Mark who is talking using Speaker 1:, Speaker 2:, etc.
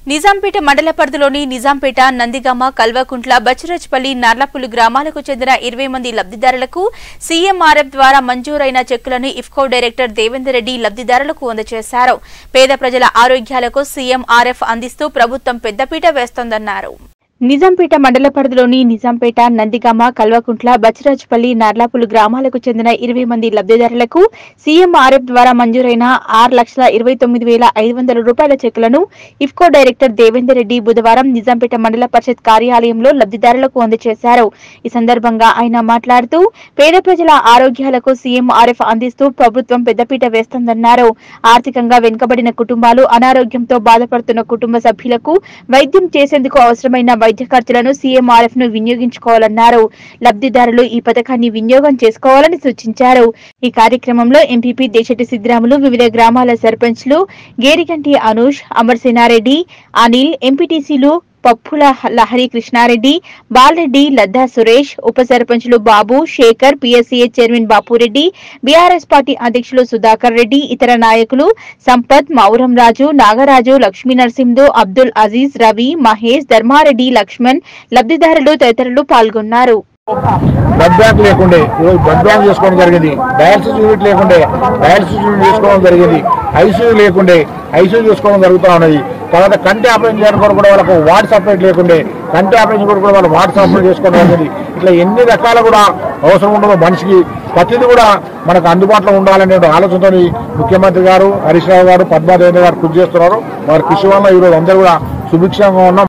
Speaker 1: నిజాంపేట మండల పరిధిలోని నిజాంపేట నందిగామ కల్వకుంట్ల బచ్చిరాజ్పల్లి నర్లపులు గ్రామాలకు చెందిన ఇరవై మంది లబ్ధిదారులకు సీఎంఆర్ఎఫ్ ద్వారా మంజూరైన చెక్కులను ఇఫ్కో డైరెక్టర్ దేవేందర్ రెడ్డి లబ్ధిదారులకు అందజేశారు పేద ప్రజల ఆరోగ్యాలకు సీఎంఆర్ఎఫ్ అందిస్తూ ప్రభుత్వం పెద్దపీట వేస్తోందన్నారు నిజాంపేట మండల పరిధిలోని నిజాంపేట నందిగామ కల్వకుంట్ల బచ్చిరాజ్పల్లి నర్లాపులు గ్రామాలకు చెందిన ఇరవై మంది లబ్ధిదారులకు సీఎంఆర్ఎఫ్ ద్వారా మంజూరైన ఆరు లక్షల ఇరవై తొమ్మిది వేల ఐదు వందల రూపాయల చెక్కులను ఇఫ్కో డైరెక్టర్ దేవేందర్ రెడ్డి బుధవారం నిజాంపేట మండల పరిషత్ కార్యాలయంలో లబ్ధిదారులకు అందజేశారు ఈ సందర్భంగా ఆయన మాట్లాడుతూ పేద ప్రజల ఆరోగ్యాలకు సీఎంఆర్ఎఫ్ అందిస్తూ ప్రభుత్వం పెద్దపీట వేస్తోందన్నారు ఆర్థికంగా వెనుకబడిన కుటుంబాలు అనారోగ్యంతో బాధపడుతున్న కుటుంబ సభ్యులకు వైద్యం చేసేందుకు అవసరమైన వైద్య ఖర్చులను సీఎంఆర్ఎఫ్ ను వినియోగించుకోవాలన్నారు లబ్ధిదారులు ఈ పథకాన్ని వినియోగం చేసుకోవాలని సూచించారు ఈ కార్యక్రమంలో ఎంపీపీ దేశటి సిద్రాములు వివిధ గ్రామాల సర్పంచ్లు గేరిగంటి అనూష్ అమర్సేనారెడ్డి అనిల్ ఎంపీటీసీలు పప్పుల లహరి కృష్ణారెడ్డి బాలరెడ్డి లద్దా సురేష్ ఉప సర్పంచ్లు Babu Shekhar PSCA chairman Bapureddy BRS party అధ్యక్షులు సుధాకర్ రెడ్డి ఇతర నాయకులు సంపత్ మౌరం రాజు నాగరాజు లక్ష్మీ నరసింహు అబ్దుల్ అజీజ్ రవి మహేష్ ధర్మారెడ్డి లక్ష్మణ్ లబ్ధిదారులు తదితరులు పాల్గొన్నారు
Speaker 2: బ్లడ్ బ్యాంక్ లేకుండే ఈరోజు బ్లడ్ బ్యాంక్ చేసుకోవడం జరిగింది డయాలసిస్ యూనిట్ లేకుండే డయాలసిస్ యూనిట్ చేసుకోవడం జరిగింది ఐసీయూ లేకుండే ఐసీయూ చేసుకోవడం జరుగుతూ ఉన్నది తర్వాత కంటి ఆపరేషన్ చేయడం కొరకు కూడా వాళ్ళకు వార్డ్ సపరేట్ లేకుండే కంటి ఆపరేషన్ కొరకు కూడా వాళ్ళు వార్డ్ సపరేట్ చేసుకోవడం జరిగింది ఇట్లా ఎన్ని రకాల కూడా అవసరం ఉండదో మనిషికి ప్రతిదీ కూడా మనకు అందుబాటులో ఉండాలనే ఆలోచనతో ముఖ్యమంత్రి గారు హరీష్ రావు గారు పద్మాదేవి గారు కృషి చేస్తున్నారు వారి కృషి వల్ల ఈరోజు అందరూ కూడా సుభిక్షంగా ఉన్నాం